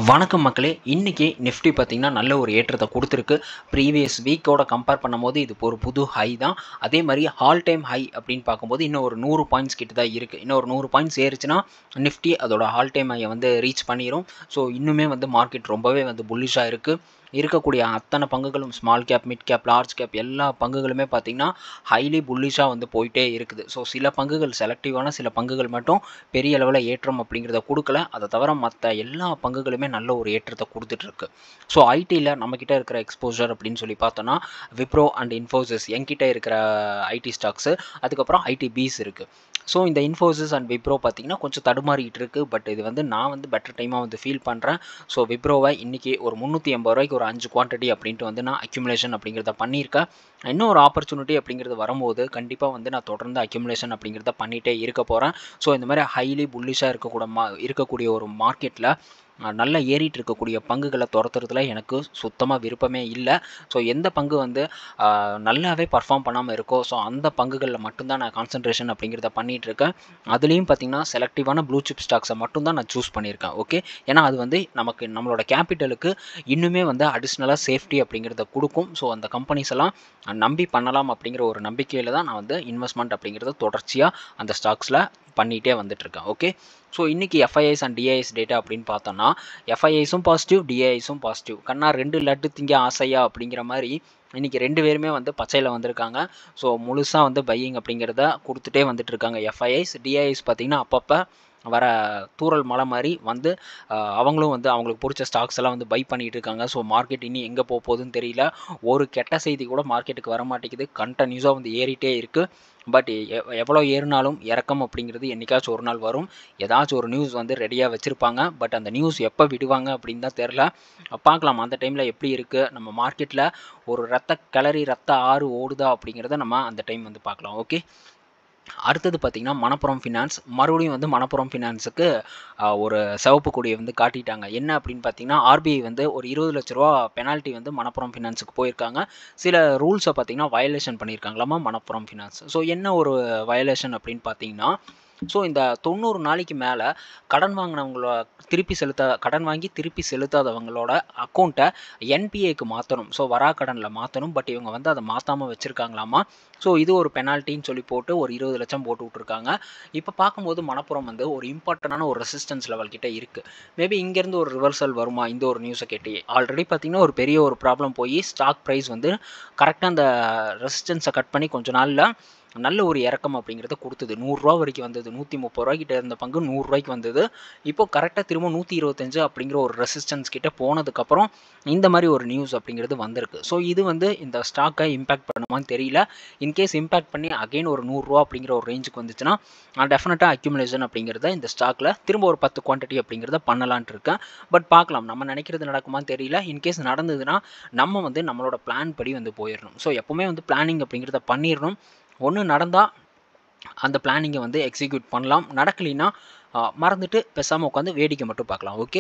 வணக்கம் மக்களே இன்றைக்கி நிஃப்டி பார்த்திங்கன்னா நல்ல ஒரு ஏற்றத்தை கொடுத்துருக்கு ப்ரீவியஸ் வீக்கோட கம்பேர் பண்ணும்போது இது ஒரு புது ஹை தான் அதே மாதிரி ஆல் டைம் ஹை அப்படின்னு பார்க்கும்போது இன்னும் ஒரு நூறு பாயிண்ட்ஸ் கிட்ட தான் இருக்குது இன்னும் ஒரு நூறு பாயிண்ட்ஸ் ஏறிச்சுன்னா நிஃப்டி அதோட ஆல் டைம் ஹையை வந்து ரீச் பண்ணிடும் ஸோ இன்னுமே வந்து மார்க்கெட் ரொம்பவே வந்து புல்லிஷாக இருக்குது இருக்கக்கூடிய அத்தனை பங்குகளும் small cap mid cap large cap எல்லா பங்குகளுமே பார்த்திங்கன்னா ஹைலி புல்லிஷாக வந்து போயிட்டே இருக்குது ஸோ சில பங்குகள் செலக்டிவான சில பங்குகள் மட்டும் பெரிய அளவில் ஏற்றம் அப்படிங்கிறத கொடுக்கல அதை தவிர மற்ற எல்லா பங்குகளுமே நல்ல ஒரு ஏற்றத்தை கொடுத்துட்ருக்கு ஸோ ஐடியில் நம்மக்கிட்ட இருக்கிற எக்ஸ்போஜர் அப்படின்னு சொல்லி பார்த்தோன்னா விப்ரோ அண்ட் இன்ஃபோசிஸ் என்கிட்ட இருக்கிற ஐடி ஸ்டாக்ஸு அதுக்கப்புறம் ஐடி பீஸ் இருக்குது ஸோ இந்த இன்ஃபோசிஸ் அண்ட் விப்ரோ பார்த்திங்கன்னா கொஞ்சம் தடுமாறிட்டு இருக்குது பட் இது வந்து நான் வந்து பெட்டர் டைமாக வந்து ஃபீல் பண்ணுறேன் ஸோ விப்ரோவை இன்றைக்கி ஒரு முந்நூற்றி எண்பது ரூபாய்க்கு ஒரு அஞ்சு குவான்டிட்டி அப்படின்ட்டு வந்து நான் அக்யூமுலேஷன் அப்படிங்கிறத பண்ணியிருக்கேன் இன்னும் ஒரு ஆப்பர்ச்சுனிட்டி அப்படிங்கிறது வரும்போது கண்டிப்பாக வந்து நான் தொடர்ந்து அக்யூமுலேஷன் அப்படிங்கிறத பண்ணிகிட்டே இருக்க போகிறேன் ஸோ இந்த மாதிரி ஹைலி புல்லிஷாக இருக்கக்கூட மா இருக்கக்கூடிய ஒரு மார்க்கெட்டில் நல்லா ஏறிட்டு இருக்கக்கூடிய பங்குகளை துரத்துறதுல எனக்கு சுத்தமாக விருப்பமே இல்லை ஸோ எந்த பங்கு வந்து நல்லாவே பர்ஃபார்ம் பண்ணாமல் இருக்கோ ஸோ அந்த பங்குகளில் மட்டும்தான் நான் கான்சன்ட்ரேஷன் அப்படிங்கிறத பண்ணிகிட்டு இருக்கேன் அதுலேயும் பார்த்திங்கன்னா செலக்டிவான ப்ளூ சிப் ஸ்டாக்ஸை மட்டும்தான் நான் சூஸ் பண்ணியிருக்கேன் ஓகே ஏன்னா அது வந்து நமக்கு நம்மளோட கேபிட்டலுக்கு இன்னுமே வந்து அடிஷ்னலாக சேஃப்டி அப்படிங்கிறத கொடுக்கும் ஸோ அந்த கம்பெனிஸ் எல்லாம் நம்பி பண்ணலாம் அப்படிங்கிற ஒரு நம்பிக்கையில் தான் நான் வந்து இன்வெஸ்ட்மெண்ட் அப்படிங்கிறத தொடர்ச்சியாக அந்த ஸ்டாக்ஸில் பண்ணிகிட்டே வந்துட்டுருக்கேன் ஓகே ஸோ இன்றைக்கி எஃப்ஐஐஸ் அண்ட் டிஐஎஸ் டேட்டா அப்படின்னு பார்த்தோன்னா எஃப்ஐஐஸும் பாசிட்டிவ் டிஐஎஸும் பாசிட்டிவ் கண்ணா ரெண்டு லட்டு திங்க ஆசையா அப்படிங்கிற மாதிரி இன்றைக்கி ரெண்டு பேருமே வந்து பச்சையில் வந்திருக்காங்க ஸோ முழுசாக வந்து பையிங் அப்படிங்கிறத கொடுத்துட்டே வந்துட்டு இருக்காங்க எஃப்ஐஐஸ் டிஐஎஸ் பார்த்திங்கன்னா அப்பப்போ வர தூரல் மலை மாதிரி வந்து அவங்களும் வந்து அவங்களுக்கு பிடிச்ச ஸ்டாக்ஸ் எல்லாம் வந்து பை பண்ணிகிட்டு இருக்காங்க ஸோ மார்க்கெட் இனி எங்கே போக போகுதுன்னு தெரியல ஒரு கெட்ட செய்தி கூட மார்க்கெட்டுக்கு வர மாட்டேங்குது கண்டினியூஸாக வந்து ஏறிட்டே இருக்குது பட் எவ்வளோ ஏறினாலும் இறக்கம் அப்படிங்கிறது என்றைக்காச்சும் ஒரு நாள் வரும் ஏதாச்சும் ஒரு நியூஸ் வந்து ரெடியாக வச்சுருப்பாங்க பட் அந்த நியூஸ் எப்போ விடுவாங்க அப்படின்னு தான் தெரில பார்க்கலாம் அந்த டைமில் எப்படி இருக்குது நம்ம மார்க்கெட்டில் ஒரு ரத்த கிளறி ரத்த ஆறு ஓடுதா அப்படிங்கிறத நம்ம அந்த டைம் வந்து பார்க்கலாம் ஓகே அடுத்தது பார்த்திங்கன்னா மணப்புறம் ஃபினான்ஸ் மறுபடியும் வந்து மணப்புறம் ஃபினான்ஸுக்கு ஒரு சிவப்பு கொடியை வந்து காட்டிட்டாங்க என்ன அப்படின்னு பார்த்தீங்கன்னா ஆர்பிஐ வந்து ஒரு இருபது லட்ச ரூபா பெனால்ட்டி வந்து மணப்புறம் ஃபினான்ஸுக்கு போயிருக்காங்க சில ரூல்ஸை பார்த்திங்கன்னா வயலேஷன் பண்ணியிருக்காங்களாமா மணப்புறம் ஃபினான்ஸ் ஸோ என்ன ஒரு வயலேஷன் அப்படின்னு பார்த்தீங்கன்னா ஸோ இந்த தொண்ணூறு நாளைக்கு மேலே கடன் வாங்கினவங்களோட திருப்பி செலுத்த கடன் வாங்கி திருப்பி செலுத்தாதவங்களோட அக்கௌண்ட்டை என்பிஏக்கு மாற்றணும் ஸோ வரா கடனில் மாற்றணும் பட் இவங்க வந்து அதை மாற்றாமல் வச்சுருக்காங்களாமா ஸோ இது ஒரு பெனால்ட்டின்னு சொல்லி போட்டு ஒரு இருபது லட்சம் போட்டு விட்ருக்காங்க இப்போ பார்க்கும்போது மணப்புறம் வந்து ஒரு இம்பார்ட்டண்டான ஒரு ரெசிஸ்டன்ஸ் லெவல் கிட்ட இருக்குது மேபி இங்கேருந்து ஒரு ரிவர்சல் வருமா இந்த ஒரு நியூஸை கேட்டு ஆல்ரெடி பார்த்திங்கன்னா ஒரு பெரிய ஒரு ப்ராப்ளம் போய் ஸ்டாக் ப்ரைஸ் வந்து கரெக்டாக அந்த ரெசிஸ்டன்ஸை கட் பண்ணி கொஞ்ச நாளில் நல்ல ஒரு இறக்கம் அப்படிங்கிறத கொடுத்தது நூறுரூவா வரைக்கும் வந்தது நூற்றி முப்பது ரூபாய்க்கிட்ட இருந்த பங்கு நூறுரூவாய்க்கு வந்தது இப்போ கரெக்டாக திரும்ப நூற்றி இருபத்தஞ்சு அப்படிங்கிற ஒரு ரெசிஸ்டன்ஸ் கிட்ட போனதுக்கப்புறம் இந்த மாதிரி ஒரு நியூஸ் அப்படிங்கிறது வந்திருக்கு ஸோ இது வந்து இந்த ஸ்டாக்கை இம்பேக்ட் பண்ணுமான்னு தெரியல இன்கேஸ் இம்பேக்ட் பண்ணி அகைன் ஒரு நூறுரூவா அப்படிங்கிற ஒரு ரேஞ்சுக்கு வந்துச்சுன்னா நான் டெஃபினட்டாக அக்யூமுலேஷன் அப்படிங்கிறத இந்த ஸ்டாக்கில் திரும்ப ஒரு பத்து குவான்டிட்டி அப்படிங்கிறத பண்ணலான்ட்டு இருக்கேன் பட் பார்க்கலாம் நம்ம நினைக்கிறது நடக்குமான்னு தெரியல இன்கேஸ் நடந்ததுன்னா நம்ம வந்து நம்மளோட பிளான் படி வந்து போயிடணும் ஸோ எப்போவுமே வந்து பிளானிங் அப்படிங்கிறத பண்ணிடணும் ஒன்று நடந்தால் அந்த பிளானிங்கை வந்து எக்ஸிக்யூட் பண்ணலாம் நடக்கலைன்னா மறந்துட்டு பேசாமல் உட்காந்து வேடிக்கை மட்டும் பார்க்கலாம் ஓகே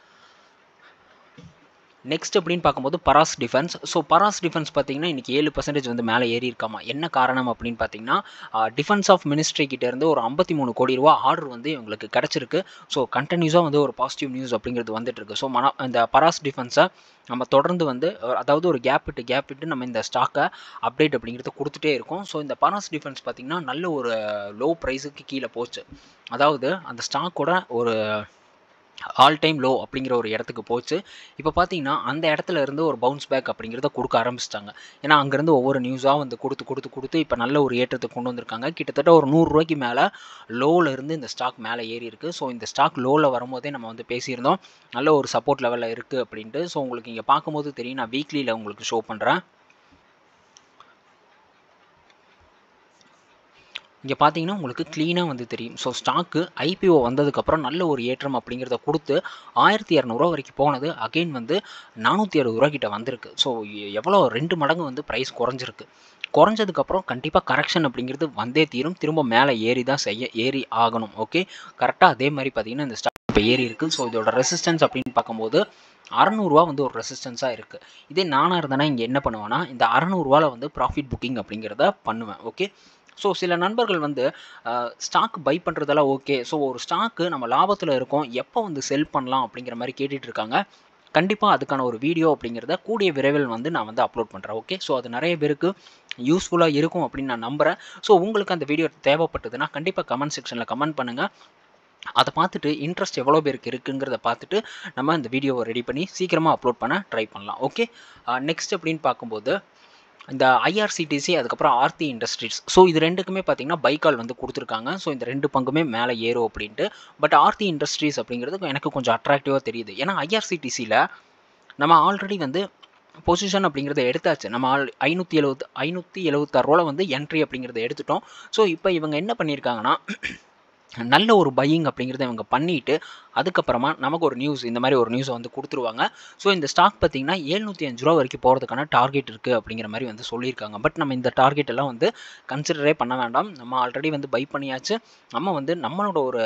நெக்ஸ்ட் அப்படின்னு பார்க்கும்போது Paras defence so Paras defence பார்த்தீங்கன்னா இன்றைக்கி ஏழு பர்சன்டேஜ் வந்து மேலே ஏறி இருக்காமா என்ன காரணம் அப்படின்னு பார்த்தீங்கன்னா டிஃபென்ஸ் ஆஃப் மினிஸ்ட்ரி கிட்டேருந்து ஒரு ஐம்பத்தி மூணு கோடி ரூபா ஆர்டர் வந்து இவங்களுக்கு கிடச்சிருக்கு ஸோ கண்டினியூஸாக வந்து ஒரு பாசிட்டிவ் நியூஸ் அப்படிங்கிறது வந்துட்டு இருக்கு ஸோ மன இந்த பராஸ் டிஃபென்ஸை நம்ம தொடர்ந்து வந்து அதாவது ஒரு கேப் விட்டு கேப் விட்டு நம்ம இந்த ஸ்டாக்கை அப்டேட் அப்படிங்கிறத கொடுத்துட்டே இருக்கோம் ஸோ இந்த பராஸ் டிஃபென்ஸ் பார்த்திங்கன்னா நல்ல ஒரு லோ ப்ரைஸுக்கு கீழே போச்சு அதாவது அந்த ஸ்டாக்கோட ஒரு ஆல் டைம் லோ அப்படிங்கிற ஒரு இடத்துக்கு போச்சு இப்போ பார்த்தீங்கன்னா அந்த இடத்துல இருந்து ஒரு பவுன்ஸ் பேக் அப்படிங்கிறத கொடுக்க ஆரம்பிச்சிட்டாங்க ஏன்னா அங்கேருந்து ஒவ்வொரு நியூஸாக வந்து கொடுத்து கொடுத்து கொடுத்து இப்போ நல்ல ஒரு ஏற்றத்தை கொண்டு வந்திருக்காங்க கிட்டத்தட்ட ஒரு நூறுரூவாய்க்கு மேலே லோவில் இருந்து இந்த ஸ்டாக் மேலே ஏறி இருக்குது ஸோ இந்த ஸ்டாக் லோவில் வரும்போதே நம்ம வந்து பேசியிருந்தோம் நல்ல ஒரு சப்போர்ட் லெவலில் இருக்குது அப்படின்ட்டு ஸோ உங்களுக்கு இங்கே பார்க்கும்போது தெரியும் நான் வீக்லியில் உங்களுக்கு ஷோ பண்ணுறேன் இங்கே பார்த்தீங்கன்னா உங்களுக்கு க்ளீனாக வந்து தெரியும் ஸோ ஸ்டாக்கு ஐபிஓ வந்ததுக்கப்புறம் நல்ல ஒரு ஏற்றம் அப்படிங்கிறத கொடுத்து ஆயிரத்தி இரநூறுவா வரைக்கும் போனது அகெயின் வந்து நானூற்றி அறுபது ரூபா கிட்ட வந்திருக்கு ஸோ எவ்வளோ ரெண்டு மடங்கு வந்து ப்ரைஸ் குறைஞ்சிருக்கு குறைஞ்சதுக்கப்புறம் கண்டிப்பாக கரெக்ஷன் அப்படிங்கிறது வந்தே தீரும் திரும்ப மேலே ஏறி தான் செய்ய ஏறி ஆகணும் ஓகே கரெக்டாக அதே மாதிரி பார்த்தீங்கன்னா இந்த ஸ்டாக் இப்போ ஏறி இருக்குது ஸோ இதோட ரெசிஸ்டன்ஸ் அப்படின்னு பார்க்கும்போது அறநூறுவா வந்து ஒரு ரெசிஸ்டன்ஸாக இருக்குது இதே நானாக இருந்தேன்னா இங்கே என்ன பண்ணுவேன்னா இந்த அறநூறுவாவில் வந்து ப்ராஃபிட் புக்கிங் அப்படிங்கிறத பண்ணுவேன் ஓகே ஸோ சில நண்பர்கள் வந்து ஸ்டாக் பை பண்ணுறதெல்லாம் ஓகே ஸோ ஒரு ஸ்டாக்கு நம்ம லாபத்தில் இருக்கோம் எப்போ வந்து செல் பண்ணலாம் அப்படிங்கிற மாதிரி கேட்டுட்டு இருக்காங்க கண்டிப்பாக அதுக்கான ஒரு வீடியோ அப்படிங்கிறத கூடிய விரைவில் வந்து நான் வந்து அப்லோட் பண்ணுறேன் ஓகே ஸோ அது நிறைய பேருக்கு யூஸ்ஃபுல்லாக இருக்கும் அப்படின்னு நான் நம்புகிறேன் ஸோ உங்களுக்கு அந்த வீடியோ தேவைப்பட்டதுன்னா கண்டிப்பாக கமெண்ட் செக்ஷனில் கமெண்ட் பண்ணுங்கள் அதை பார்த்துட்டு இன்ட்ரெஸ்ட் எவ்வளோ பேருக்கு இருக்குங்கிறத பார்த்துட்டு நம்ம இந்த வீடியோவை ரெடி பண்ணி சீக்கிரமாக அப்லோட் பண்ண ட்ரை பண்ணலாம் ஓகே நெக்ஸ்ட் அப்படின்னு பார்க்கும்போது இந்த ஐஆர்சிடிசி அதுக்கப்புறம் ஆர்த்தி இண்டஸ்ட்ரீஸ் ஸோ இது ரெண்டுக்குமே பார்த்தீங்கன்னா பைக்கால் வந்து கொடுத்துருக்காங்க ஸோ இந்த ரெண்டு பங்குமே மேலே ஏறும் அப்படின்ட்டு பட் ஆர்த்தி இண்டஸ்ட்ரீஸ் அப்படிங்கிறது எனக்கு கொஞ்சம் அட்ராக்டிவாக தெரியுது ஏன்னா ஐஆர்சிடிசியில் நம்ம ஆல்ரெடி வந்து பொசிஷன் அப்படிங்கிறத எடுத்தாச்சு நம்ம ஆல் ஐநூற்றி எழுபத்து ஐநூற்றி எழுபத்தாறு ரூபாவில் வந்து என்ட்ரி அப்படிங்கிறத எடுத்துட்டோம் ஸோ இப்போ இவங்க என்ன பண்ணியிருக்காங்கன்னா நல்ல ஒரு பையிங் அப்படிங்கிறத இவங்க பண்ணிவிட்டு அதுக்கப்புறமா நமக்கு ஒரு நியூஸ் இந்த மாதிரி ஒரு நியூஸை வந்து கொடுத்துருவாங்க ஸோ இந்த ஸ்டாக் பார்த்திங்கன்னா ஏழ்நூற்றி அஞ்சு ரூபா வரைக்கும் போகிறதுக்கான டார்கெட் இருக்குது அப்படிங்கிற மாதிரி வந்து சொல்லியிருக்காங்க பட் நம்ம இந்த டார்கெட் எல்லாம் வந்து கன்சிடரே பண்ண வேண்டாம் நம்ம ஆல்ரெடி வந்து பை பண்ணியாச்சு நம்ம வந்து நம்மளோட ஒரு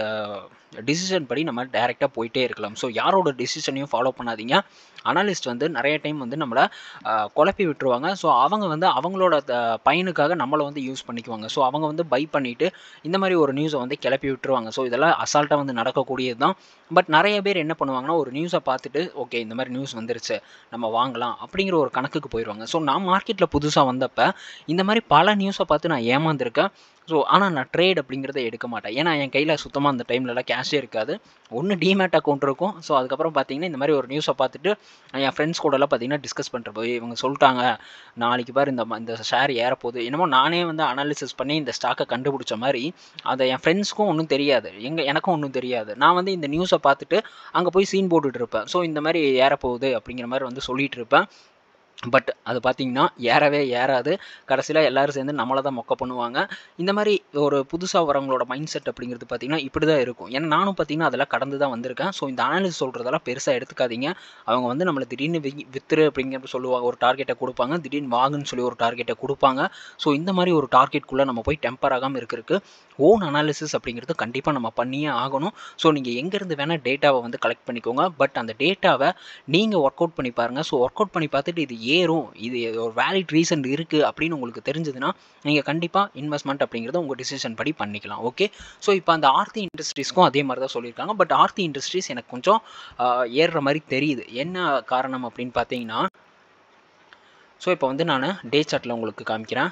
டிசிஷன் படி நம்ம டேரெக்டாக போயிட்டே இருக்கலாம் ஸோ யாரோட டிசிஷனையும் ஃபாலோ பண்ணாதீங்க அனலிஸ்ட் வந்து நிறைய டைம் வந்து நம்மளை குழப்பி விட்டுருவாங்க ஸோ அவங்க வந்து அவங்களோட பயனுக்காக நம்மளை வந்து யூஸ் பண்ணிக்குவாங்க ஸோ அவங்க வந்து பை பண்ணிவிட்டு இந்த மாதிரி ஒரு நியூஸை வந்து கிளப்பி விட்டுருவாங்க ஸோ இதெல்லாம் அசால்ட்டாக வந்து நடக்கக்கூடியது தான் பட் நிறைய பேர் என்ன பண்ணுவாங்கன்னா ஒரு நியூஸை பார்த்துட்டு ஓகே இந்த மாதிரி நியூஸ் வந்துருச்சு நம்ம வாங்கலாம் அப்படிங்கிற ஒரு கணக்குக்கு போயிடுவாங்க ஸோ நான் மார்க்கெட்டில் புதுசாக வந்தப்போ இந்த மாதிரி பல நியூஸை பார்த்து நான் ஏமாந்துருக்கேன் ஸோ ஆனால் நான் ட்ரேட் அப்படிங்கிறத எடுக்க மாட்டேன் ஏன்னா என் கையில் சுத்தமாக அந்த டைம்லலாம் கேஷே இருக்காது ஒன்று டிமேட் அக்கௌண்ட் இருக்கும் ஸோ அதுக்கப்புறம் பார்த்தீங்கன்னா இந்த மாதிரி ஒரு நியூஸை பார்த்துட்டு என் ஃப்ரெண்ட்ஸ் கூடலாம் பார்த்தீங்கன்னா டிஸ்கஸ் பண்ணுற போய் இவங்க சொல்லிட்டாங்க நாளைக்கு பாரு இந்த இந்த ஷேர் ஏறப்போகுது என்னமோ நானே வந்து அனாலிசிஸ் பண்ணி இந்த ஸ்டாக்கை கண்டுபிடிச்ச மாதிரி அதை என் ஃப்ரெண்ட்ஸ்க்கும் ஒன்றும் தெரியாது எங்கள் எனக்கும் ஒன்றும் தெரியாது நான் வந்து இந்த நியூஸை பார்த்துட்டு அங்கே போய் சீன் போட்டுட்டு இருப்பேன் ஸோ இந்த மாதிரி ஏறப்போகுது அப்படிங்கிற மாதிரி வந்து சொல்லிகிட்டு இருப்பேன் பட் அது பார்த்திங்கன்னா ஏறவே ஏறாது கடைசியில் எல்லோரும் சேர்ந்து நம்மளை தான் மொக்க பண்ணுவாங்க இந்த மாதிரி ஒரு புதுசாக வரவங்களோட மைண்ட் செட் அப்படிங்கிறது பார்த்திங்கன்னா இப்படி தான் இருக்கும் ஏன்னா நானும் பார்த்திங்கன்னா அதெல்லாம் கடந்து தான் வந்திருக்கேன் ஸோ இந்த அனாலிஸ் சொல்கிறதெல்லாம் பெருசாக எடுத்துக்காதீங்க அவங்க வந்து நம்மளை திடீர்னு வி வித்துரு அப்படிங்கிற சொல்லுவாங்க ஒரு டார்கெட்டை கொடுப்பாங்க திடீர்னு வாங்குன்னு சொல்லி ஒரு டார்கெட்டை கொடுப்பாங்க ஸோ இந்த மாதிரி ஒரு டார்கெட்குள்ளே நம்ம போய் டெம்பர் ஆகாமல் இருக்கிறதுக்கு ஓன் அனாலிசிஸ் அப்படிங்கிறது கண்டிப்பாக நம்ம பண்ணியே ஆகணும் ஸோ நீங்கள் எங்கேருந்து வேணால் டேட்டாவை வந்து கலெக்ட் பண்ணிக்கோங்க பட் அந்த டேட்டாவை நீங்கள் ஒர்க் அவுட் பண்ணி பாருங்கள் ஸோ ஒர்க் அவுட் பண்ணி பார்த்துட்டு இது ஏறும் இது ஒரு வேலிட் ரீசன் இருக்குது அப்படின்னு உங்களுக்கு தெரிஞ்சதுன்னா நீங்கள் கண்டிப்பாக இன்வெஸ்ட்மெண்ட் அப்படிங்கிறத உங்கள் டிசிஷன் படி பண்ணிக்கலாம் ஓகே ஸோ இப்போ அந்த ஆர்த்தி இண்டஸ்ட்ரீஸ்க்கும் அதே மாதிரி தான் சொல்லியிருக்காங்க பட் ஆர்த்தி இண்டஸ்ட்ரீஸ் எனக்கு கொஞ்சம் ஏறுற மாதிரி தெரியுது என்ன காரணம் அப்படின்னு பார்த்தீங்கன்னா ஸோ இப்போ வந்து நான் டே சார்ட்டில் உங்களுக்கு காமிக்கிறேன்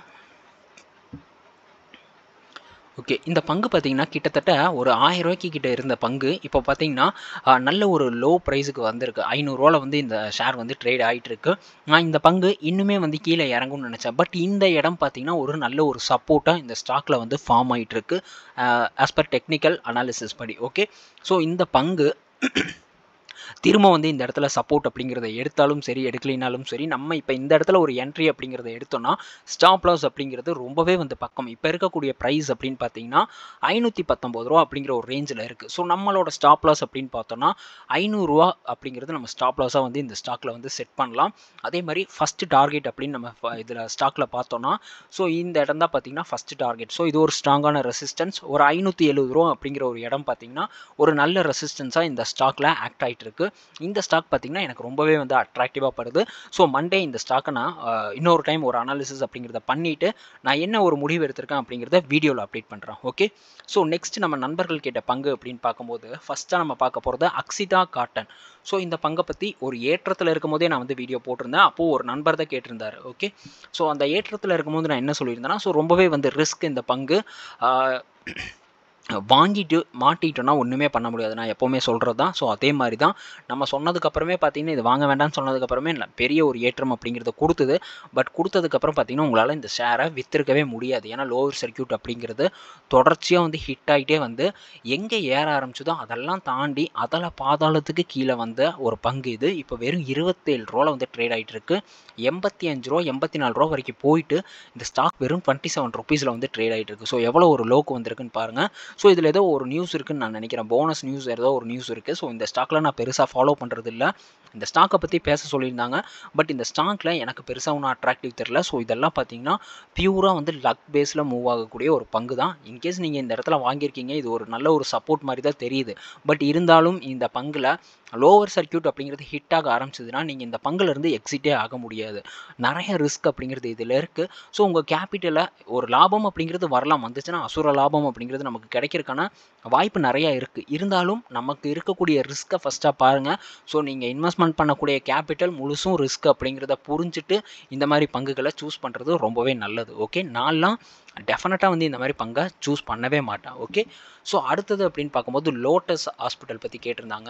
ஓகே இந்த பங்கு பார்த்தீங்கன்னா கிட்டத்தட்ட ஒரு ஆயிரம் ரூபாய்க்கு கிட்ட இருந்த பங்கு இப்போ பார்த்தீங்கன்னா நல்ல ஒரு லோ ப்ரைஸுக்கு வந்திருக்கு ஐநூறுரூவாவில் வந்து இந்த ஷேர் வந்து ட்ரேட் ஆகிட்டு இருக்கு நான் இந்த பங்கு இன்னுமே வந்து கீழே இறங்கும்னு நினச்சேன் பட் இந்த இடம் பார்த்தீங்கன்னா ஒரு நல்ல ஒரு சப்போர்ட்டாக இந்த ஸ்டாக்கில் வந்து ஃபார்ம் ஆகிட்டு இருக்கு ஆஸ் பர் டெக்னிக்கல் அனாலிசிஸ் படி ஓகே ஸோ இந்த பங்கு திரும்ப வந்து இந்த இடத்துல சப்போர்ட் அப்படிங்கிறத எடுத்தாலும் சரி எடுக்கலினாலும் சரி நம்ம இப்போ இந்த இடத்துல ஒரு என்ட்ரி அப்படிங்கிறத எடுத்தோம்னா ஸ்டாப் லாஸ் அப்படிங்கிறது ரொம்பவே வந்து பக்கம் இப்போ இருக்கக்கூடிய ப்ரைஸ் அப்படின்னு பார்த்தீங்கன்னா ஐநூற்றி பத்தொம்பது ரூபா அப்படிங்கிற ஒரு ரேஞ்சில் இருக்குது ஸோ நம்மளோட ஸ்டாப் லாஸ் அப்படின்னு பார்த்தோம்னா ஐநூறுரூவா அப்படிங்கிறது நம்ம ஸ்டாப் லாஸாக வந்து இந்த ஸ்டாக்கில் வந்து செட் பண்ணலாம் அதே மாதிரி ஃபஸ்ட்டு டார்கெட் அப்படின்னு நம்ம இதில் ஸ்டாக்கில் பார்த்தோம்னா ஸோ இந்த இடம் தான் பார்த்தீங்கன்னா ஃபஸ்ட்டு டார்கெட் ஸோ இது ஒரு ஸ்ட்ராங்கான ரெசிஸ்டன்ஸ் ஒரு ஐநூற்றி எழுபது ரூபா அப்படிங்கிற ஒரு இடம் பார்த்தீங்கன்னா ஒரு நல்ல ரெசிஸ்டன்ஸாக இந்த ஸ்டாக்கில் ஆக்ட் ஆகிட்டு இருக்கு இந்த ஸ்டாக் பார்த்தீங்கன்னா எனக்கு ரொம்பவே வந்து அட்ராக்டிவாக படுது ஸோ மண்டே இந்த ஸ்டாக்கை நான் இன்னொரு டைம் ஒரு அனாலிசிஸ் அப்படிங்கிறத பண்ணிவிட்டு நான் என்ன ஒரு முடிவு எடுத்திருக்கேன் அப்படிங்கிறத வீடியோவில் அப்டேட் பண்ணுறேன் ஓகே ஸோ நெக்ஸ்ட் நம்ம நண்பர்கள் கேட்ட பங்கு அப்படின்னு பார்க்கும்போது ஃபஸ்ட்டாக நம்ம பார்க்க போகிறது அக்ஸிதா காட்டன் ஸோ இந்த பங்கை பற்றி ஒரு ஏற்றத்தில் இருக்கும் போதே நான் வந்து வீடியோ போட்டிருந்தேன் அப்போது ஒரு நண்பர் தான் கேட்டிருந்தார் ஓகே ஸோ அந்த ஏற்றத்தில் இருக்கும்போது நான் என்ன சொல்லியிருந்தேன்னா ஸோ ரொம்பவே வந்து ரிஸ்க் இந்த பங்கு வாங்கிட்டு மாட்டிட்டோன்னா ஒன்றுமே பண்ண முடியாது நான் எப்போவுமே சொல்கிறது தான் ஸோ அதே மாதிரி தான் நம்ம சொன்னதுக்கப்புறமே பார்த்தீங்கன்னா இது வாங்க வேண்டாம்னு சொன்னதுக்கப்புறமே பெரிய ஒரு ஏற்றம் அப்படிங்கிறத கொடுத்தது பட் கொடுத்ததுக்கப்புறம் பார்த்தீங்கன்னா உங்களால் இந்த ஷேரை விற்றுருக்கவே முடியாது ஏன்னா லோவர் சர்க்கியூட் அப்படிங்கிறது தொடர்ச்சியாக வந்து ஹிட் ஆகிட்டே வந்து எங்கே ஏற ஆரம்பிச்சதோ அதெல்லாம் தாண்டி அதில் பாதாளத்துக்கு கீழே வந்த ஒரு பங்கு இது இப்போ வெறும் இருபத்தேழு ரூபாவில் வந்து ட்ரேட் ஆகிட்டு இருக்கு எண்பத்தி அஞ்சு ரூபா எண்பத்தி நாலு ரூபா வரைக்கும் போயிட்டு இந்த ஸ்டாக் வெறும் டுவெண்ட்டி செவன் ருபீஸில் வந்து ட்ரேட் ஆகிட்டு இருக்கு ஸோ எவ்வளோ ஒரு லோக்கு வந்திருக்குன்னு பாருங்கள் ஸோ இதில் ஏதோ ஒரு நியூஸ் இருக்குன்னு நான் நினைக்கிறேன் போனஸ் நியூஸ் ஏதோ ஒரு நியூஸ் இருக்குது ஸோ இந்த ஸ்டாக்கில் நான் பெருசாக ஃபாலோ பண்ணுறது இல்லை இந்த ஸ்டாக்கை பற்றி பேச சொல்லியிருந்தாங்க பட் இந்த ஸ்டாக்கில் எனக்கு பெருசாக ஒன்றும் அட்ராக்டிவ் தெரில ஸோ இதெல்லாம் பார்த்தீங்கன்னா பியூராக வந்து லக் பேஸில் மூவ் ஆகக்கூடிய ஒரு பங்கு தான் இன்கேஸ் நீங்கள் இந்த இடத்துல வாங்கியிருக்கீங்க இது ஒரு நல்ல ஒரு சப்போர்ட் மாதிரி தான் தெரியுது பட் இருந்தாலும் இந்த பங்கில் லோவர் சர்க்கியூட் அப்படிங்கிறது ஹிட் ஆக ஆரம்பிச்சதுன்னா நீங்கள் இந்த பங்கில் இருந்து எக்ஸிட்டே ஆக முடியாது நிறைய ரிஸ்க் அப்படிங்கிறது இதில் இருக்குது ஸோ உங்கள் கேபிட்டலை ஒரு லாபம் அப்படிங்கிறது வரலாம் வந்துச்சுன்னா அசுர லாபம் அப்படிங்கிறது நமக்கு கிடைக்கிறதுக்கான வாய்ப்பு நிறையா இருக்குது இருந்தாலும் நமக்கு இருக்கக்கூடிய ரிஸ்க்கை ஃபஸ்ட்டாக பாருங்கள் ஸோ நீங்கள் இன்வெஸ்ட்மெண்ட் பண்ணக்கூடிய கேபிட்டல் முழுசும் ரிஸ்க் அப்படிங்கிறத புரிஞ்சுட்டு இந்த மாதிரி பங்குகளை சூஸ் பண்ணுறது ரொம்பவே நல்லது ஓகே நான்லாம் டெஃபினட்டாக வந்து இந்த மாதிரி பங்கை சூஸ் பண்ணவே மாட்டேன் ஓகே ஸோ அடுத்தது அப்படின்னு பார்க்கும்போது லோட்டஸ் ஹாஸ்பிட்டல் பற்றி கேட்டிருந்தாங்க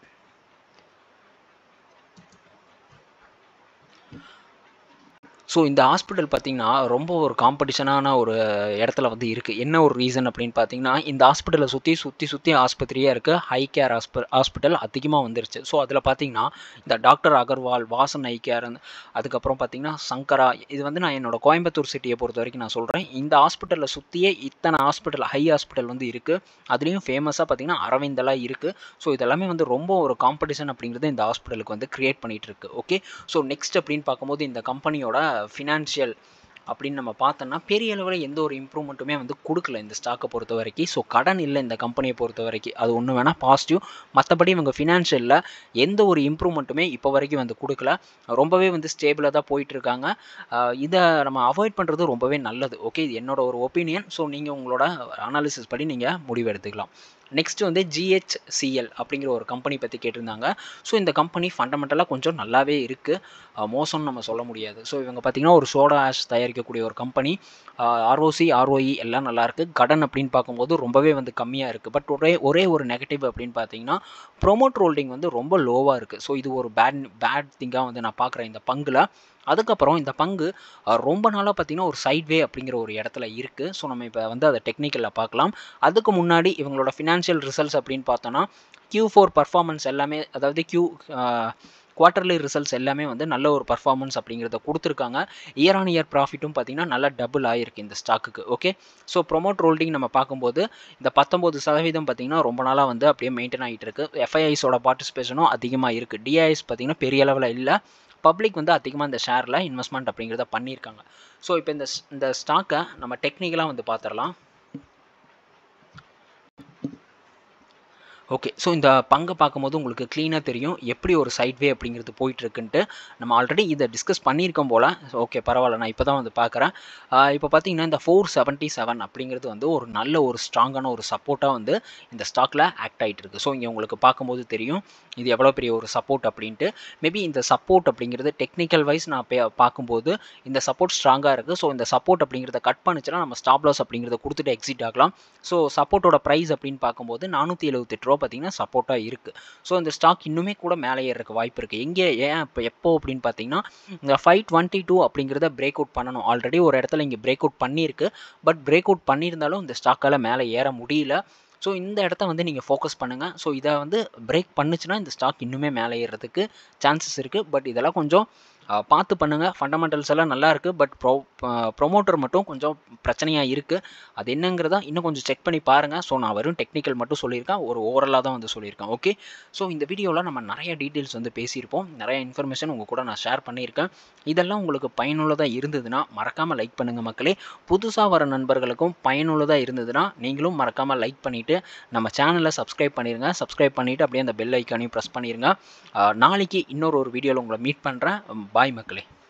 ஸோ இந்த ஹாஸ்பிட்டல் பார்த்திங்கன்னா ரொம்ப ஒரு காம்படிஷனான ஒரு இடத்துல வந்து இருக்குது என்ன ஒரு ரீசன் அப்படின்னு பார்த்தீங்கன்னா இந்த ஹாஸ்பிட்டலை சுற்றி சுற்றி சுற்றி ஆஸ்பத்திரியாக இருக்குது ஹை கேர் ஹாஸ்ப ஹாஸ்பிட்டல் அதிகமாக வந்துருச்சு ஸோ அதில் பார்த்தீங்கன்னா இந்த doctor Agarwal Vasan eye care அதுக்கப்புறம் பார்த்தீங்கன்னா சங்கரா இது வந்து நான் என்னோட கோயம்புத்தூர் சிட்டியை பொறுத்த வரைக்கும் நான் சொல்கிறேன் இந்த ஹாஸ்பிட்டலில் சுற்றியே இத்தனை ஹாஸ்பிட்டல் ஹை ஹாஸ்பிட்டல் வந்து இருக்குது அதுலேயும் ஃபேமஸாக பார்த்தீங்கன்னா அரவிந்தெல்லாம் இருக்குது ஸோ இதெல்லாமே வந்து ரொம்ப ஒரு காம்படிஷன் அப்படிங்கிறது இந்த ஹாஸ்பிட்டலுக்கு வந்து க்ரியேட் பண்ணிகிட்டு இருக்கு ஓகே ஸோ நெக்ஸ்ட் அப்படின்னு பார்க்கும்போது இந்த கம்பெனியோட ஃபினான்ஷியல் அப்படின்னு நம்ம பார்த்தோம்னா பெரிய அளவில் எந்த ஒரு இம்ப்ரூவ்மெண்ட்டுமே வந்து கொடுக்கல இந்த ஸ்டாக்கை பொறுத்த வரைக்கும் ஸோ கடன் இல்லை இந்த கம்பெனியை பொறுத்த வரைக்கும் அது ஒன்று வேணால் பாசிட்டிவ் மற்றபடி இவங்க ஃபினான்ஷியலில் எந்த ஒரு இம்ப்ரூவ்மெண்ட்டுமே இப்போ வரைக்கும் வந்து கொடுக்கல ரொம்பவே வந்து ஸ்டேபிளாக தான் போயிட்டுருக்காங்க இதை நம்ம அவாய்ட் பண்ணுறது ரொம்பவே நல்லது ஓகே இது என்னோட ஒரு ஒப்பீனியன் ஸோ நீங்கள் உங்களோட அனாலிசிஸ் படி நீங்கள் முடிவு எடுத்துக்கலாம் நெக்ஸ்ட் வந்து ஜிஹெச்சிஎல் அப்படிங்கிற ஒரு கம்பெனி பற்றி கேட்டிருந்தாங்க ஸோ இந்த கம்பெனி ஃபண்டமெண்டலாக கொஞ்சம் நல்லாவே இருக்குது மோசம்னு நம்ம சொல்ல முடியாது ஸோ இவங்க பார்த்திங்கன்னா ஒரு சோடா ஆஷ் தயாரிக்கக்கூடிய ஒரு கம்பெனி ஆர்ஓசி ஆர்ஓஇ எல்லாம் நல்லாயிருக்கு கடன் அப்படின்னு பார்க்கும்போது ரொம்பவே வந்து கம்மியாக இருக்குது பட் ஒரே ஒரே ஒரு நெகட்டிவ் அப்படின்னு பார்த்தீங்கன்னா ப்ரொமோட் ஹோல்டிங் வந்து ரொம்ப லோவாக இருக்குது ஸோ இது ஒரு பேட் பேட் திங்காக வந்து நான் பார்க்குறேன் இந்த பங்கில் அதுக்கப்புறம் இந்த பங்கு ரொம்ப நாளாக பார்த்திங்கன்னா ஒரு சைட்வே அப்படிங்கிற ஒரு இடத்துல இருக்குது ஸோ நம்ம இப்போ வந்து அதை டெக்னிக்கலில் பார்க்கலாம் அதுக்கு முன்னாடி இவங்களோட ஃபினான்ஷியல் ரிசல்ட்ஸ் அப்படின்னு பார்த்தோன்னா க்யூ ஃபோர் பர்ஃபார்மன்ஸ் எல்லாமே அதாவது க்யூ குவார்ட்டர்லி ரிசல்ட்ஸ் எல்லாமே வந்து நல்ல ஒரு பர்ஃபார்மன்ஸ் அப்படிங்கிறத கொடுத்துருக்காங்க இயர் ஆன் இயர் ப்ராஃபிட்டும் பார்த்திங்கன்னா நல்லா டபுள் ஆகிருக்கு இந்த ஸ்டாக்குக்கு ஓகே ஸோ ப்ரொமோட் ஹோல்டிங் நம்ம பார்க்கும்போது இந்த பத்தொம்போது சதவீதம் பார்த்திங்கன்னா ரொம்ப நாளாக வந்து அப்படியே மெயின்டைன் ஆகிட்டு இருக்கு எஃப்ஐஐஸோட பார்ட்டிசிபேஷனும் அதிகமாக இருக்குது டிஐஎஸ் பார்த்திங்கன்னா பெரிய அளவில் இல்லை பப்ளிக் வந்து அதிகமாக இந்த ஷேரில் இன்வெஸ்ட்மெண்ட் அப்படிங்கிறத பண்ணியிருக்காங்க ஸோ இப்போ இந்த இந்த ஸ்டாக்கை நம்ம டெக்னிக்கலாக வந்து பார்த்துடலாம் ஓகே ஸோ இந்த பங்கை பார்க்கும்போது உங்களுக்கு க்ளீனாக தெரியும் எப்படி ஒரு சைட்வே அப்படிங்கிறது போயிட்டுருக்குன்ட்டு நம்ம ஆல்ரெடி இதை டிஸ்கஸ் பண்ணியிருக்கோம் போல் ஓகே பரவாயில்ல நான் இப்போ தான் வந்து பார்க்குறேன் இப்போ பார்த்தீங்கன்னா இந்த ஃபோர் செவன்ட்டி செவன் அப்படிங்கிறது வந்து ஒரு நல்ல ஒரு ஸ்ட்ராங்கான ஒரு சப்போர்ட்டாக வந்து இந்த ஸ்டாக்கில் ஆக்ட் ஆகிட்டு இருக்குது ஸோ இங்கே உங்களுக்கு பார்க்கும்போது தெரியும் இது எவ்வளோ பெரிய ஒரு சப்போர்ட் அப்படின்ட்டு மேபி இந்த சப்போர்ட் அப்படிங்கிறது டெக்னிக்கல் வைஸ் நான் பே பார்க்கும்போது இந்த சப்போர்ட் ஸ்ட்ராங்காக இருக்குது ஸோ இந்த சப்போர்ட் அப்படிங்கிறத கட் பண்ணுச்சுன்னா நம்ம ஸ்டாப் லாஸ் அப்படிங்கிறத கொடுத்துட்டு எக்ஸிட் ஆகலாம் ஸோ சப்போர்ட்டோட ப்ரைஸ் அப்படின்னு பார்க்கும்போது நானூற்றி எழுபத்தெட்டு ரூபா பார்த்தீங்கன்னா சப்போர்ட்டாக இருக்குது ஸோ இந்த ஸ்டாக் இன்னுமே கூட மேலே ஏறதுக்கு வாய்ப்பு இருக்குது எங்கே ஏன் இப்போ எப்போ அப்படின்னு பார்த்தீங்கன்னா இந்த ஃபைவ் டுவெண்ட்டி டூ அப்படிங்கிறத பிரேக் அவுட் பண்ணணும் ஆல்ரெடி ஒரு இடத்துல இங்கே பிரேக் அவுட் பண்ணியிருக்கு பட் பிரேக் அவுட் பண்ணியிருந்தாலும் இந்த ஸ்டாக்கால் மேலே ஏற முடியல ஸோ இந்த இடத்த வந்து நீங்கள் ஃபோக்கஸ் பண்ணுங்கள் ஸோ இதை வந்து பிரேக் பண்ணுச்சுன்னா இந்த ஸ்டாக் இன்னுமே மேலே ஏறுறதுக்கு சான்சஸ் இருக்குது பட் இதெல்லாம் கொஞ்சம் பார்த்து பண்ணுங்கள் ஃபண்டமெண்டல்ஸ் எல்லாம் நல்லா இருக்குது பட் ப்ரோ ப்ரொமோட்டர் மட்டும் கொஞ்சம் பிரச்சனையாக இருக்குது அது என்னங்கிறதா இன்னும் கொஞ்சம் செக் பண்ணி பாருங்கள் ஸோ நான் வெறும் டெக்னிக்கல் மட்டும் சொல்லியிருக்கேன் ஒரு ஓவரலாக தான் வந்து சொல்லியிருக்கேன் ஓகே ஸோ இந்த வீடியோவில் நம்ம நிறைய டீட்டெயில்ஸ் வந்து பேசியிருப்போம் நிறைய இன்ஃபர்மேஷன் உங்கள் கூட நான் ஷேர் பண்ணியிருக்கேன் இதெல்லாம் உங்களுக்கு பயனுள்ளதாக இருந்ததுன்னா மறக்காமல் லைக் பண்ணுங்கள் மக்களே புதுசாக வர நண்பர்களுக்கும் பயனுள்ளதாக இருந்ததுன்னா நீங்களும் மறக்காமல் லைக் பண்ணிவிட்டு நம்ம சேனலை சப்ஸ்கிரைப் பண்ணிடுங்க சப்ஸ்கிரைப் பண்ணிவிட்டு அப்படியே அந்த பெல் ஐக்கானையும் ப்ரெஸ் பண்ணிடுங்க நாளைக்கு இன்னொரு ஒரு வீடியோவில் உங்களை மீட் பண்ணுறேன் பாய் மக்களே